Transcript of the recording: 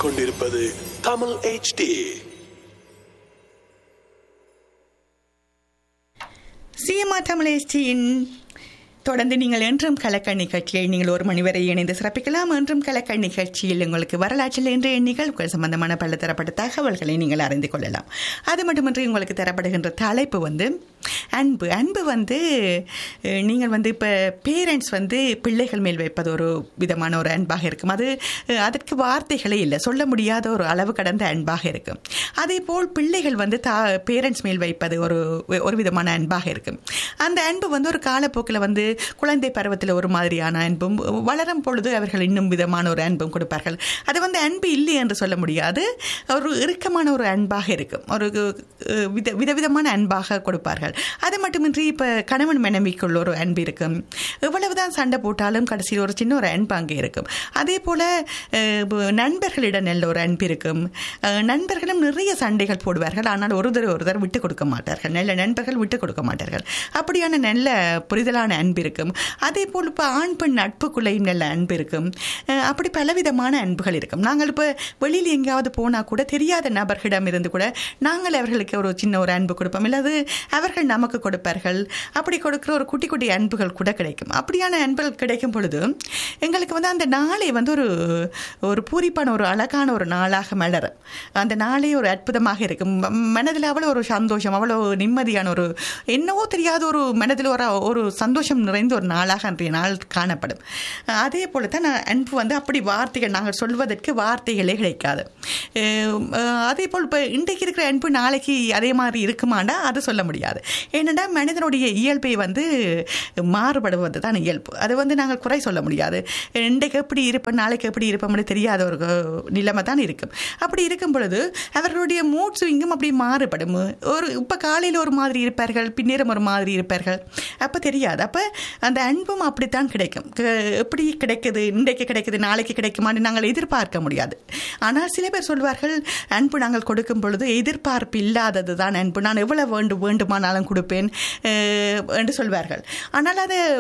கேட்டுக்கொண்டிருப்பது தமிழ் HD சிஎம்ஆ தமிழேஷ்டியின் தொடர்ந்து நீங்கள் என்றும் கலக்க நிகழ்ச்சியில் நீங்கள் ஒரு மணி வரை இணைந்து சிறப்பிக்கலாம் என்றும் கலக்க நிகழ்ச்சியில் உங்களுக்கு வரலாற்றில் இன்றைய நிகழ்வுகள் சம்பந்தமான பல தரப்பட்ட தகவல்களை நீங்கள் அறிந்து கொள்ளலாம் அது மட்டுமின்றி உங்களுக்கு தரப்படுகின்ற தலைப்பு வந்து அன்பு அன்பு வந்து அஹ், நீங்கள் வந்து இப்போ பேரண்ட்ஸ் வந்து பிள்ளைகள் மேல் வைப்பது ஒரு விதமான ஒரு அன்பாக இருக்கும் அது அஹ், அதற்கு வார்த்தைகளே இல்லை சொல்ல முடியாத ஒரு அளவு கடந்த அன்பாக இருக்கும் அதே போல் பிள்ளைகள் வந்து தா பேரண்ட்ஸ் மேல் வைப்பது ஒரு ஒரு விதமான அன்பாக இருக்கும் அந்த அன்பு வந்து ஒரு காலப்போக்கில் வந்து குழந்தை பருவத்தில் ஒரு மாதிரியான அன்பும் வளரும் பொழுது அவர்கள் இன்னும் விதமான ஒரு அன்பும் கொடுப்பார்கள் அது வந்து அன்பு இல்லை என்று சொல்ல முடியாது ஒரு இறுக்கமான ஒரு அன்பாக இருக்கும் ஒரு அஹ், வித விதவிதமான அன்பாக கொடுப்பார்கள் அது மட்டுமின்றி இப்போ கணவன் மனைவிக்குள்ள ஒரு அன்பு இருக்கும் எவ்வளவுதான் சண்டை போட்டாலும் கடைசியில் ஒரு சின்ன ஒரு அன்பு அங்கே இருக்கும் அதே போல் நண்பர்களிடம் நல்ல ஒரு அன்பு இருக்கும் அஹ், நண்பர்களும் நிறைய சண்டைகள் போடுவார்கள் ஆனால் ஒருத்தர் ஒருத்தர் விட்டு கொடுக்க மாட்டார்கள் நல்ல நண்பர்கள் விட்டு கொடுக்க மாட்டார்கள் அப்படியான நல்ல புரிதலான அன்பு இருக்கும் அதே போல் இப்போ ஆண் பெண் நட்புக்குள்ளேயும் நல்ல அன்பு இருக்கும் அஹ், அப்படி பலவிதமான அன்புகள் இருக்கும் நாங்கள் இப்போ வெளியில் எங்கேயாவது போனால் கூட தெரியாத நபர்களிடம் இருந்து கூட நாங்கள் அவர்களுக்கு ஒரு சின்ன ஒரு அன்பு கொடுப்போம் இல்லாது அவர்கள் நமக்கு கொடுப்பார்கள் அப்படி கொடுக்குற ஒரு குட்டி குட்டி அன்புகள் கூட கிடைக்கும் அப்படியான அன்புகள் கிடைக்கும் பொழுது எங்களுக்கு வந்து அந்த நாளை வந்து ஒரு ஒரு பூரிப்பான ஒரு அழகான ஒரு நாளாக மலரும் அந்த நாளே ஒரு அற்புதமாக இருக்கும் ம- மனதில் அவ்வளோ ஒரு சந்தோஷம் அவ்வளோ நிம்மதியான ஒரு என்னவோ தெரியாத ஒரு மனதில் ஒரு ஒரு சந்தோஷம் நிறைந்த ஒரு நாளாக அன்றைய நாள் காணப்படும் அதே போல தான் நான் அன்பு வந்து அப்படி வார்த்தைகள் நாங்கள் சொல்வதற்கு வார்த்தைகளே கிடைக்காது அஹ் அஹ் அதே போல் இப்போ இன்றைக்கு இருக்கிற அன்பு நாளைக்கு அதே மாதிரி இருக்குமாண்டா அது சொல்ல முடியாது ஏனென்னா மனிதனுடைய இயல்பை வந்து மாறுபடுவது தான் இயல்பு அது வந்து நாங்கள் குறை சொல்ல முடியாது இன்றைக்கு எப்படி இருப்போம் நாளைக்கு எப்படி இருப்போம்னு தெரியாத ஒரு அஹ், நிலைமை தான் இருக்கும் அப்படி இருக்கும் பொழுது அவர்களுடைய மூட் ஸ்விங்கும் அப்படி மாறுபடும் ஒரு இப்போ காலையில் ஒரு மாதிரி இருப்பார்கள் பின்னேரம் ஒரு மாதிரி இருப்பார்கள் அப்போ தெரியாது அப்போ அந்த அன்பும் அப்படித்தான் கிடைக்கும் க- எப்படி கிடைக்குது இன்றைக்கு கிடைக்குது நாளைக்கு கிடைக்குமான்னு நாங்கள் எதிர்பார்க்க முடியாது ஆனால் சில பேர் சொல்வார்கள் அன்பு நாங்கள் கொடுக்கும் பொழுது எதிர்பார்ப்பு இல்லாதது தான் அன்பு நான் எவ்வளவு வேண்டும் வேண்டுமானாலும் கொடுப்பேன் அஹ், என்று சொல்வார்கள் ஆனால் அது